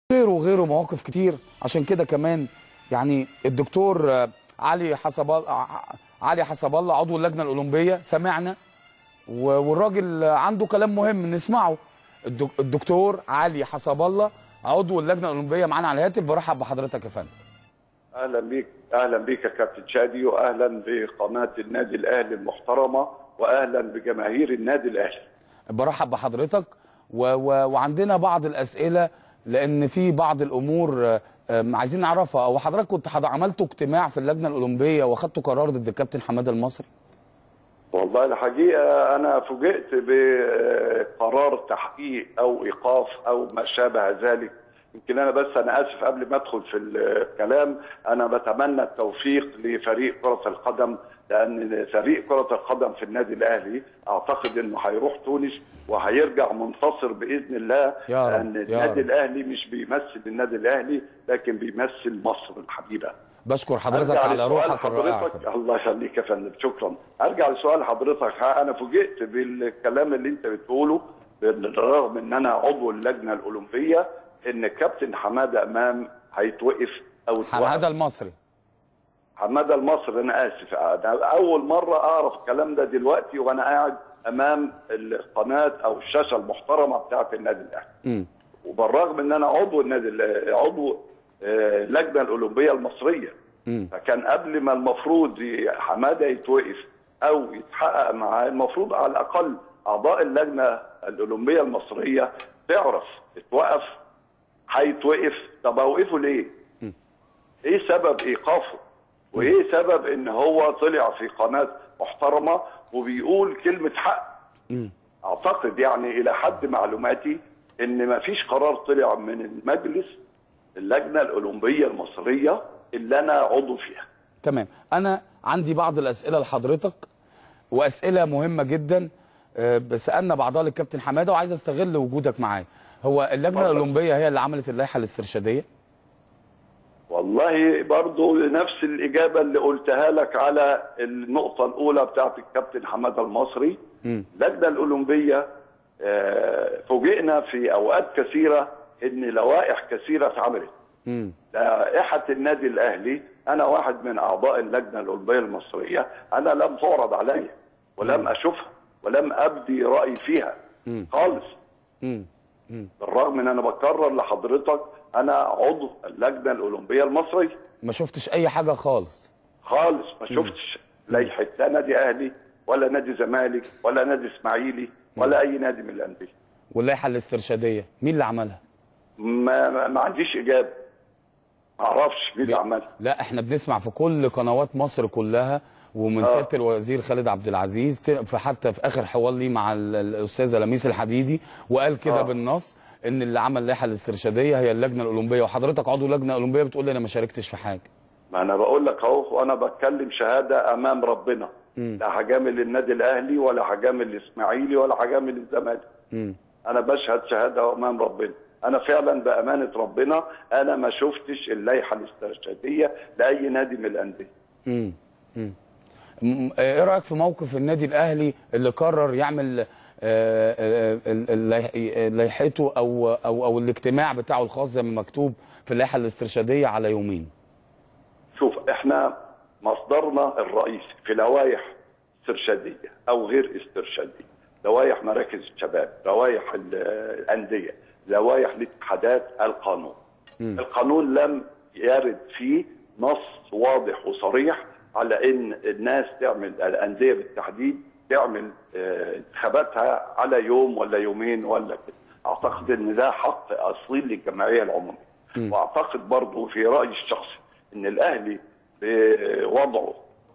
غيره وغيره مواقف كتير عشان كده كمان يعني الدكتور آه، علي حسب الله علي حسب الله عضو اللجنه الاولمبيه سمعنا و- والراجل عنده كلام مهم نسمعه الدك- الدكتور علي حسب الله عضو اللجنه الاولمبيه معانا على الهاتف برحب بحضرتك يا فندم اهلا بيك اهلا بيك يا كابتن شادي واهلا بقناه النادي الاهلي المحترمه واهلا بجماهير النادي الاهلي برحب بحضرتك و و وعندنا بعض الاسئله لان في بعض الامور آه، آم، عايزين نعرفها او حضرتك كنت حض- عملتوا اجتماع في اللجنه الاولمبيه واخدتوا قرار ضد الكابتن حماده المصري والله الحقيقه انا فوجئت بقرار تحقيق او ايقاف او ما شابه ذلك يمكن انا بس انا اسف قبل ما ادخل في الكلام انا بتمنى التوفيق لفريق كره القدم لان فريق كره القدم في النادي الاهلي اعتقد انه هيروح تونس وهيرجع منتصر باذن الله يا رب، لان يا النادي رب. الاهلي مش بيمثل النادي الاهلي لكن بيمثل مصر الحبيبه بشكر حضرتك أرجع على لسؤال روحك الرائعه يا حضرتك فندم. الله يخليك يا فندم شكرا ارجع لسؤال حضرتك ها، انا فوجئت بالكلام اللي انت بتقوله بالرغم ان انا عضو اللجنه الاولمبيه ان الكابتن حماده امام هيتوقف او اتوقف. حماده المصري حماده المصري انا اسف انا اول مره اعرف الكلام ده دلوقتي وانا قاعد امام القناه او الشاشه المحترمه بتاعه النادي الاهلي امم وبالرغم ان انا عضو النادي ال- عضو آه، اللجنه الاولمبيه المصريه امم فكان قبل ما المفروض ي- حماده يتوقف او يتحقق معاه المفروض على الاقل اعضاء اللجنه الاولمبيه المصريه تعرف اتوقف هيتوقف طب اوقفه ليه؟ ايه سبب ايقافه؟ وايه سبب ان هو طلع في قناه محترمه وبيقول كلمه حق؟ امم اعتقد يعني الى حد معلوماتي ان ما فيش قرار طلع من المجلس اللجنه الاولمبيه المصريه اللي انا عضو فيها تمام انا عندي بعض الاسئله لحضرتك واسئله مهمه جدا آه، سالنا بعضها للكابتن حماده وعايز استغل وجودك معايا هو اللجنه اتفضل. الاولمبيه هي اللي عملت اللائحه الاسترشاديه والله برضو نفس الإجابة اللي قلتها لك على النقطة الأولى بتاعت الكابتن حمادة المصري امم اللجنة الأولمبية آه، فوجئنا في أوقات كثيرة إن لوائح كثيرة اتعملت امم لائحة النادي الأهلي أنا واحد من أعضاء اللجنة الأولمبية المصرية أنا لم تعرض علي ولم أشوفها ولم أبدي رأيي فيها مم. خالص امم امم بالرغم ان انا بكرر لحضرتك انا عضو اللجنه الاولمبيه المصريه ما شفتش اي حاجه خالص خالص ما شفتش لائحه لا نادي اهلي ولا نادي زمالك ولا نادي اسماعيلي ولا اي نادي من الانديه واللائحه الاسترشاديه مين اللي عملها ما, ما, ما عنديش اجابه ما اعرفش مين اللي عملها لا احنا بنسمع في كل قنوات مصر كلها ومن سياده الوزير خالد عبد العزيز ت- في حتى في اخر حوار ليه مع ال- الاستاذه لميس الحديدي وقال كده آه. بالنص ان اللي عمل اللائحه الاسترشاديه هي اللجنه الاولمبيه وحضرتك عضو لجنه اولمبيه بتقول لي انا ما شاركتش في حاجه ما انا بقول لك اهو وانا بتكلم شهاده امام ربنا مم. لا هجامل النادي الاهلي ولا هجامل الاسماعيلي ولا هجامل الزمالك امم انا بشهد شهاده امام ربنا انا فعلا بامانه ربنا انا ما شفتش اللائحه الاسترشاديه لاي نادي من الانديه امم امم م- ايه رايك في موقف النادي الاهلي اللي قرر يعمل آه، آه، ال- ال- لائحته او او او الاجتماع بتاعه الخاص زي ما مكتوب في اللائحه الاسترشاديه على يومين شوف احنا مصدرنا الرئيسي في لوائح استرشاديه او غير استرشاديه لوائح مراكز الشباب لوائح ال- الانديه لوائح الاتحادات القانون مم. القانون لم يرد فيه نص واضح وصريح على ان الناس تعمل الانديه بالتحديد تعمل آه، انتخاباتها على يوم ولا يومين ولا كده اعتقد ان ده حق اصيل للجمعيه العموميه مم. واعتقد برضه في رايي الشخصي ان الاهلي بوضعه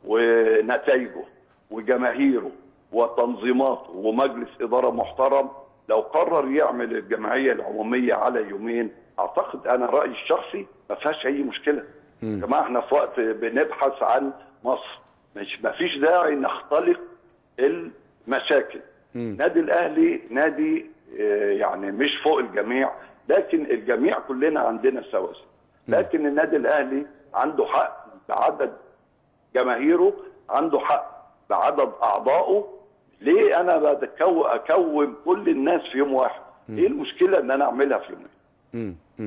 ونتائجه وجماهيره وتنظيماته ومجلس اداره محترم لو قرر يعمل الجمعيه العموميه على يومين اعتقد انا رايي الشخصي ما فيهاش اي مشكله مم. يا جماعه احنا في وقت بنبحث عن مصر مش ما فيش داعي نختلق المشاكل مم. نادي الاهلي نادي آه، يعني مش فوق الجميع لكن الجميع كلنا عندنا سواسية لكن النادي الاهلي عنده حق بعدد جماهيره عنده حق بعدد اعضائه ليه انا بتكو اكون كل الناس في يوم واحد ايه المشكله ان انا اعملها في يومين امم امم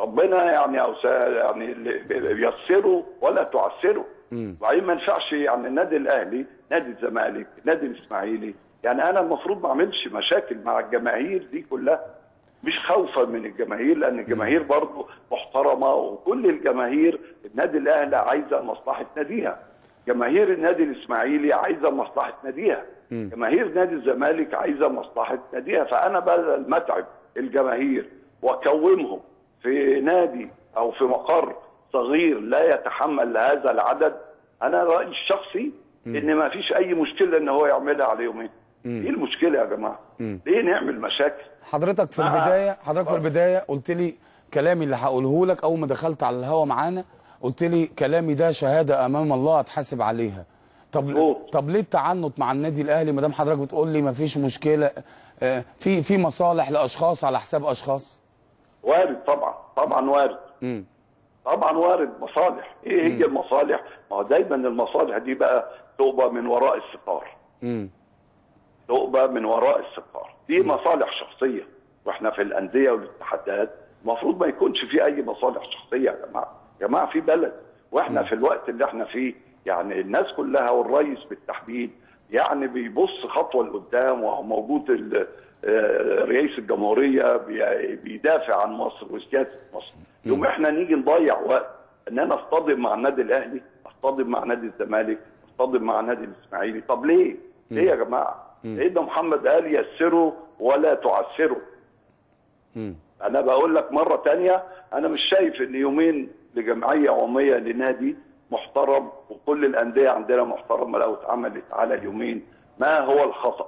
ربنا يعني أو يعني يسروا ولا تعسروا وبعدين ما ينفعش يعني النادي الاهلي نادي الزمالك نادي الاسماعيلي يعني انا المفروض ما اعملش مشاكل مع الجماهير دي كلها مش خوفا من الجماهير لان الجماهير برضه محترمه وكل الجماهير النادي الاهلي عايزه مصلحه ناديها جماهير النادي الاسماعيلي عايزه مصلحه ناديها جماهير نادي الزمالك عايزه مصلحه ناديها فانا بدل ما اتعب الجماهير واكومهم في نادي او في مقر صغير لا يتحمل هذا العدد انا رايي الشخصي ان ما فيش اي مشكله ان هو يعملها على يومين ايه المشكله يا جماعه ليه نعمل مشاكل حضرتك في مع- البدايه حضرتك في البدايه قلت لي كلامي اللي هقوله لك اول ما دخلت على الهوا معانا قلت لي كلامي ده شهاده امام الله اتحاسب عليها طب مظبوط. طب ليه التعنت مع النادي الاهلي ما دام حضرتك بتقول لي ما فيش مشكله آه، في في مصالح لاشخاص على حساب اشخاص وارد طبعا طبعا وارد امم طبعا وارد مصالح ايه هي المصالح ما هو دايما المصالح دي بقى تؤبى من وراء الستار امم تؤبى من وراء الستار دي مصالح شخصيه واحنا في الانديه والاتحادات المفروض ما يكونش في اي مصالح شخصيه يا جماعه يا جماعه في بلد واحنا في الوقت اللي احنا فيه يعني الناس كلها والرئيس بالتحديد يعني بيبص خطوه لقدام وهو موجود ال- آه، رئيس الجمهوريه بي- بيدافع عن مصر وسياسه مصر يوم احنا نيجي نضيع وقت ان انا اصطدم مع النادي الاهلي اصطدم مع نادي الزمالك اصطدم مع نادي الاسماعيلي طب ليه؟ ليه يا جماعه؟ سيدنا محمد قال يسروا ولا تعسروا امم انا بقول لك مره تانية انا مش شايف ان يومين لجمعيه عموميه لنادي محترم وكل الانديه عندنا محترمه لو اتعملت على اليومين ما هو الخطا؟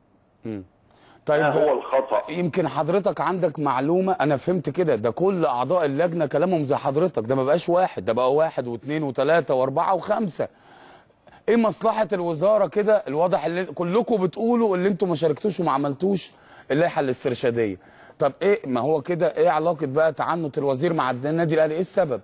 طيب ما هو الخطا؟ يمكن حضرتك عندك معلومه انا فهمت كده ده كل اعضاء اللجنه كلامهم زي حضرتك ده ما بقاش واحد ده بقى واحد واثنين وثلاثه واربعه وخمسه ايه مصلحه الوزاره كده الواضح اللي كلكم بتقولوا اللي انتم ما شاركتوش وما عملتوش اللائحه الاسترشاديه طب ايه ما هو كده ايه علاقه بقى تعنت الوزير مع النادي الاهلي ايه السبب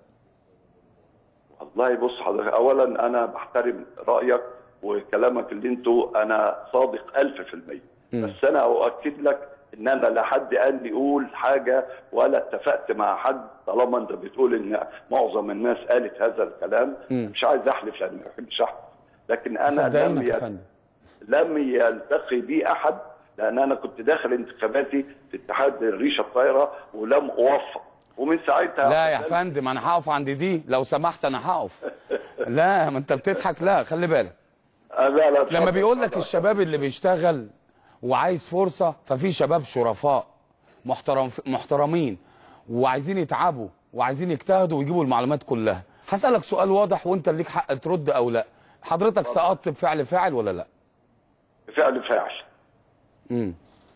والله بص حضرتك اولا انا بحترم رايك وكلامك اللي انتوا انا صادق ألف في المية بس انا اؤكد لك ان انا لا حد قال لي قول حاجه ولا اتفقت مع حد طالما انت بتقول ان معظم الناس قالت هذا الكلام مش عايز احلف لان ما بحبش احلف لكن انا لم صدقينك يا ي- فندم لم يلتقي بي احد لان انا كنت داخل انتخاباتي في اتحاد الريشه الطايره ولم اوفق ومن ساعتها لا يا فندم انا هقف عند دي لو سمحت انا هقف لا ما انت بتضحك لا خلي بالك آه، لا لا لما اتفضل، بيقول لك اتفضل. الشباب اللي بيشتغل وعايز فرصه ففي شباب شرفاء محترم محترمين وعايزين يتعبوا وعايزين يجتهدوا ويجيبوا المعلومات كلها هسألك سؤال واضح وانت ليك حق ترد او لا حضرتك سقطت بفعل فاعل ولا لا فعل فاعل امم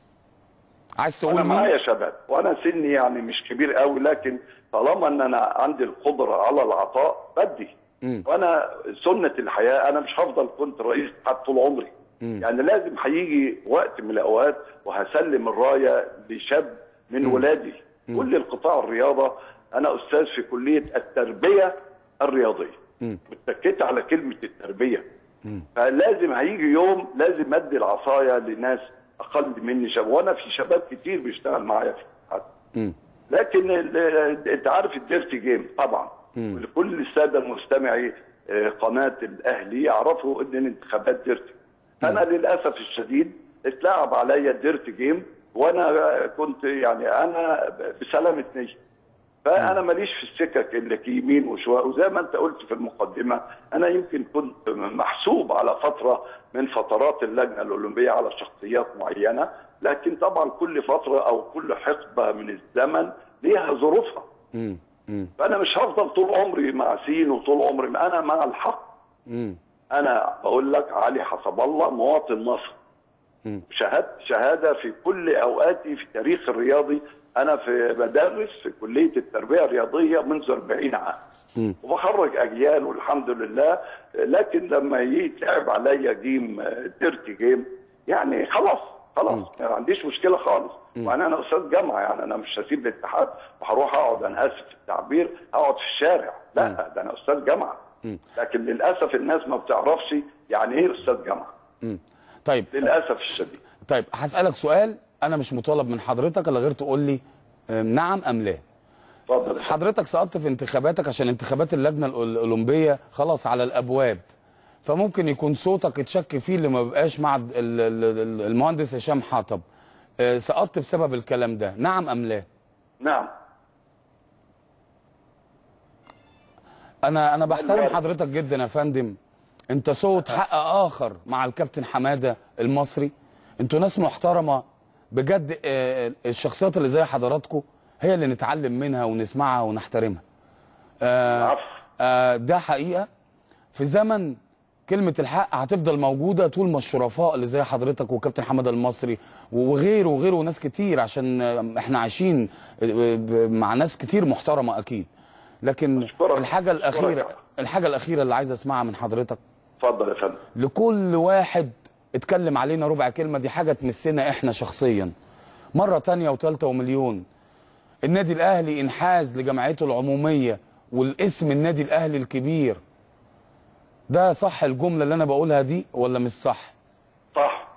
عايز انا تقول مين معايا شباب وانا سني يعني مش كبير قوي لكن طالما ان انا عندي القدره على العطاء بدي مم. وانا سنه الحياه انا مش هفضل كنت رئيس اتحاد طول عمري يعني لازم هيجي وقت من الاوقات وهسلم الرايه لشاب من ولادي كل القطاع الرياضه انا استاذ في كليه التربيه الرياضيه اتكيت على كلمه التربيه فلازم هيجي يوم لازم ادي العصايه لناس اقل مني شباب وانا في شباب كتير بيشتغل معايا في الاتحاد مم. لكن ال- انت عارف الديرتي جيم طبعا ولكل الساده المستمعي آه، قناه الاهلي يعرفوا ان الانتخابات ديرتي انا للاسف الشديد اتلعب عليا الديرتي جيم وانا كنت يعني انا بسلامه نيه فانا ماليش في السكك اللي يمين وشويه وزي ما انت قلت في المقدمه انا يمكن كنت محسوب على فتره من فترات اللجنه الاولمبيه على شخصيات معينه لكن طبعا كل فتره او كل حقبه من الزمن ليها ظروفها مم. مم. فانا مش هفضل طول عمري مع سين وطول عمري انا مع الحق مم. انا بقول لك علي حسب الله مواطن مصر مم. شهادة شهادة في كل أوقاتي في التاريخ الرياضي أنا في بدرس في كلية التربية الرياضية منذ 40 عام مم. وبخرج أجيال والحمد لله لكن لما يتلعب عليا جيم ديرتي جيم يعني خلاص خلاص ما عنديش مشكلة خالص وأنا أنا أستاذ جامعة يعني أنا مش هسيب الاتحاد وهروح أقعد أنا آسف في التعبير أقعد في الشارع لا ده أنا أستاذ جامعة لكن للأسف الناس ما بتعرفش يعني إيه أستاذ جامعة مم. طيب للأسف الشديد طيب هسألك سؤال أنا مش مطالب من حضرتك إلا غير تقول لي آم، نعم أم لا اتفضل حضرتك سقطت في انتخاباتك عشان انتخابات اللجنه الأول- الاولمبيه خلاص على الابواب فممكن يكون صوتك اتشك فيه اللي ما بيبقاش مع ال- ال- ال- المهندس هشام حطب آه، سقطت بسبب الكلام ده نعم ام لا نعم انا انا بحترم حضرتك جدا يا فندم انت صوت حق اخر مع الكابتن حماده المصري انتوا ناس محترمه بجد آه، الشخصيات اللي زي حضراتكم هي اللي نتعلم منها ونسمعها ونحترمها آه، العفو آه، ده حقيقه في زمن كلمة الحق هتفضل موجودة طول ما الشرفاء اللي زي حضرتك وكابتن حمد المصري وغيره وغيره وناس كتير عشان آه، احنا عايشين آه، ب- مع ناس كتير محترمة أكيد لكن أشكرك. الحاجة الأخيرة أشكرك. الحاجة الأخيرة اللي عايز أسمعها من حضرتك اتفضل يا فندم لكل واحد اتكلم علينا ربع كلمة دي حاجة تمسنا احنا شخصيا مرة تانية وتالتة ومليون النادي الأهلي انحاز لجمعيته العمومية والاسم النادي الأهلي الكبير ده صح الجملة اللي أنا بقولها دي ولا مش صح؟ صح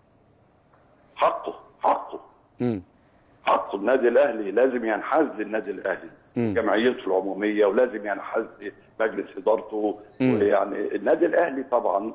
حقه حقه مم. حقه النادي الاهلي لازم ينحاز للنادي الاهلي مم. جمعيته العموميه ولازم ينحاز لمجلس ادارته مم. ويعني النادي الاهلي طبعا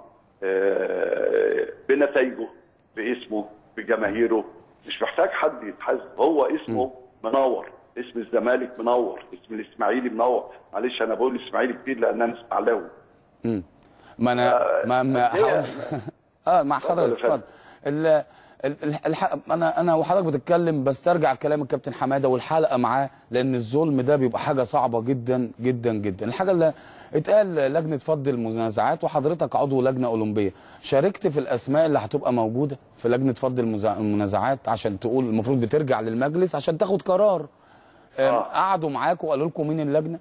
آه، بنتائجه باسمه بجماهيره مش محتاج حد يتحاسب هو اسمه منور اسم الزمالك منور اسم الاسماعيلي منور معلش انا بقول الاسماعيلي كتير لان انا اسماعيلاوي مم. ما أنا ما ما هي- هقول اه مع اتفضل حضرتك يا فندم. اتفضل ال- ال- ال- الح... انا انا وحضرتك بتتكلم بسترجع كلام الكابتن حماده والحلقه معاه لان الظلم ده بيبقى حاجه صعبه جدا جدا جدا الحاجه اللي اتقال لجنه فض المنازعات وحضرتك عضو لجنه اولمبيه شاركت في الاسماء اللي هتبقى موجوده في لجنه فض المزا- المنازعات عشان تقول المفروض بترجع للمجلس عشان تاخد قرار آم، آه. قعدوا معاكم وقالوا لكم مين اللجنه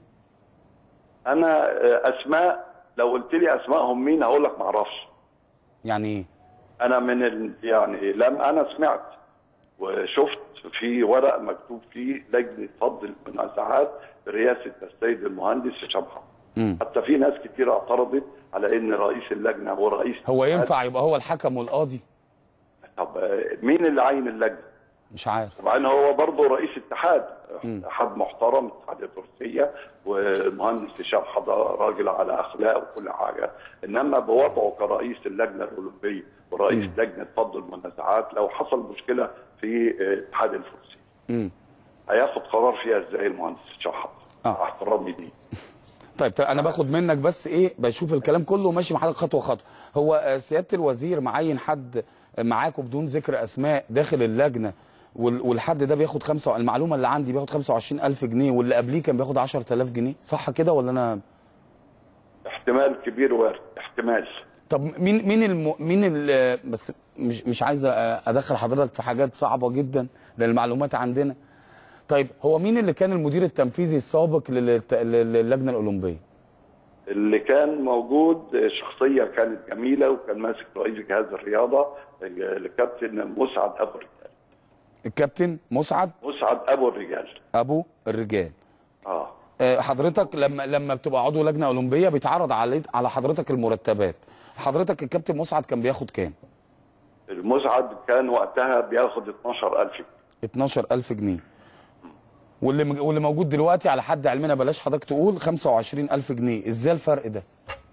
انا آه، اسماء لو قلت لي اسمائهم مين هقول لك ما اعرفش يعني ايه انا من ال... يعني لم انا سمعت وشفت في ورق مكتوب فيه لجنه فض المنازعات برئاسه السيد المهندس هشام حافظ مم. حتى في ناس كتير اعترضت على ان رئيس اللجنه هو رئيس هو ينفع يبقى هو الحكم والقاضي طب آه، مين اللي عين اللجنه؟ مش عارف طبعا هو برضه رئيس اتحاد اتحاد محترم اتحاد التركيه والمهندس هشام حضا راجل على اخلاق وكل حاجه انما بوضعه كرئيس اللجنه الاولمبيه ورئيس لجنه فض المنازعات لو حصل مشكله في اه، اتحاد الفروسيه مم. هياخد قرار فيها ازاي المهندس هشام حضا آه. مع احترامي ليه طيب طيب انا باخد منك بس ايه بشوف الكلام كله ماشي مع حضرتك خطوه خطوه هو آه، سياده الوزير معين حد معاكم بدون ذكر اسماء داخل اللجنه وال- والحد ده بياخد خمسة المعلومه اللي عندي بياخد 25000 جنيه واللي قبليه كان بياخد 10000 جنيه صح كده ولا انا احتمال كبير وارد احتمال طب مين مين الم... مين ال... بس مش مش عايز أ- ادخل حضرتك في حاجات صعبه جدا لان المعلومات عندنا طيب هو مين اللي كان المدير التنفيذي السابق لل- لل- للجنه الاولمبيه اللي كان موجود شخصيه كانت جميله وكان ماسك رئيس جهاز الرياضه الكابتن مسعد ابو الرجال الكابتن مسعد مسعد ابو الرجال ابو الرجال اه آه، حضرتك لما لما بتبقى عضو لجنه اولمبيه بيتعرض على على حضرتك المرتبات حضرتك الكابتن مسعد كان بياخد كام المسعد كان وقتها بياخد 12000 جنيه 12000 جنيه واللي مج- واللي موجود دلوقتي على حد علمنا بلاش حضرتك تقول 25000 جنيه ازاي الفرق ده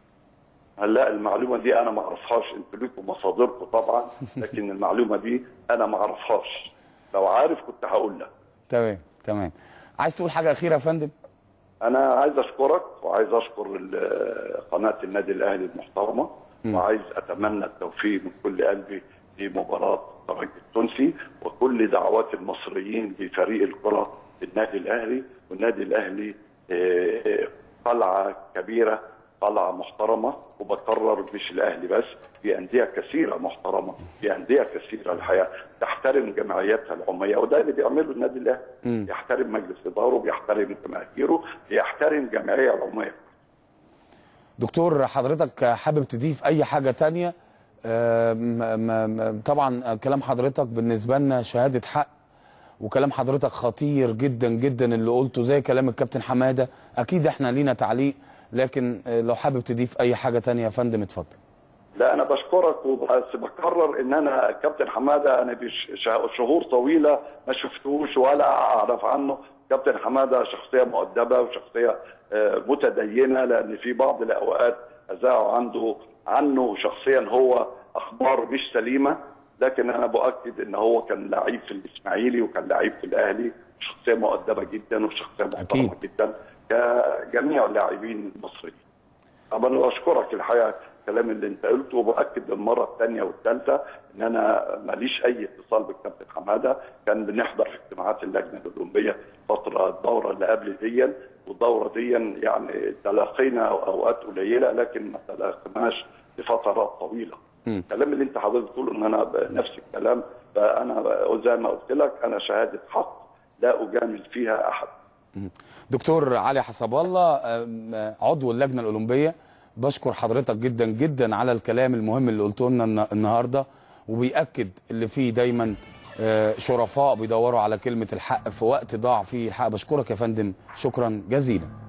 هلا المعلومه دي انا ما اعرفهاش انتوا ليكم مصادركم طبعا لكن المعلومه دي انا ما اعرفهاش لو عارف كنت هقول لك تمام تمام عايز تقول حاجه اخيره يا فندم انا عايز اشكرك وعايز اشكر ال- قناه النادي الاهلي المحترمه وعايز اتمنى التوفيق من كل قلبي لمباراه الترجي التونسي وكل دعوات المصريين لفريق الكره النادي الاهلي والنادي الاهلي آه، آه، قلعه كبيره قلعه محترمه وبكرر مش الاهلي بس في انديه كثيره محترمه في انديه كثيره الحقيقه تحترم جمعياتها العموميه وده اللي بيعمله النادي الاهلي يحترم مجلس اداره بيحترم جماهيره بيحترم جمعيه العموميه دكتور حضرتك حابب تضيف اي حاجه تانية آه، م- م- م- طبعا كلام حضرتك بالنسبه لنا شهاده حق وكلام حضرتك خطير جدا جدا اللي قلته زي كلام الكابتن حماده اكيد احنا لينا تعليق لكن آه، لو حابب تضيف اي حاجه تانية يا فندم اتفضل لا انا بشكرك وبس بكرر ان انا كابتن حماده انا بش- ش- شهور طويله ما شفتوش ولا اعرف عنه كابتن حماده شخصيه مؤدبه وشخصيه آه، متدينه لان في بعض الاوقات اذاعوا عنده عنه شخصيا هو اخبار مش سليمه لكن انا باكد ان هو كان لعيب في الاسماعيلي وكان لعيب في الاهلي شخصيه مؤدبه جدا وشخصيه محترمه أكيد. جدا كجميع اللاعبين المصريين طبعا انا بشكرك الحقيقه الكلام اللي انت قلته وباكد للمره الثانيه والثالثه ان انا ماليش اي اتصال بالكابتن حماده كان بنحضر في اجتماعات اللجنه الاولمبيه فتره الدوره اللي قبل دي والدوره دي يعني تلاقينا اوقات قليله لكن ما تلاقيناش لفترات طويله مم. الكلام اللي انت حضرتك بتقوله ان انا نفس الكلام فانا زي ما قلت لك انا شهاده حق لا اجامل فيها احد دكتور علي حسب الله أم، عضو اللجنه الاولمبيه بشكر حضرتك جدا جدا على الكلام المهم اللي قلته لنا النا- النهارده وبيأكد اللي فيه دايما آه، شرفاء بيدوروا على كلمه الحق في وقت ضاع فيه الحق بشكرك يا فندم شكرا جزيلا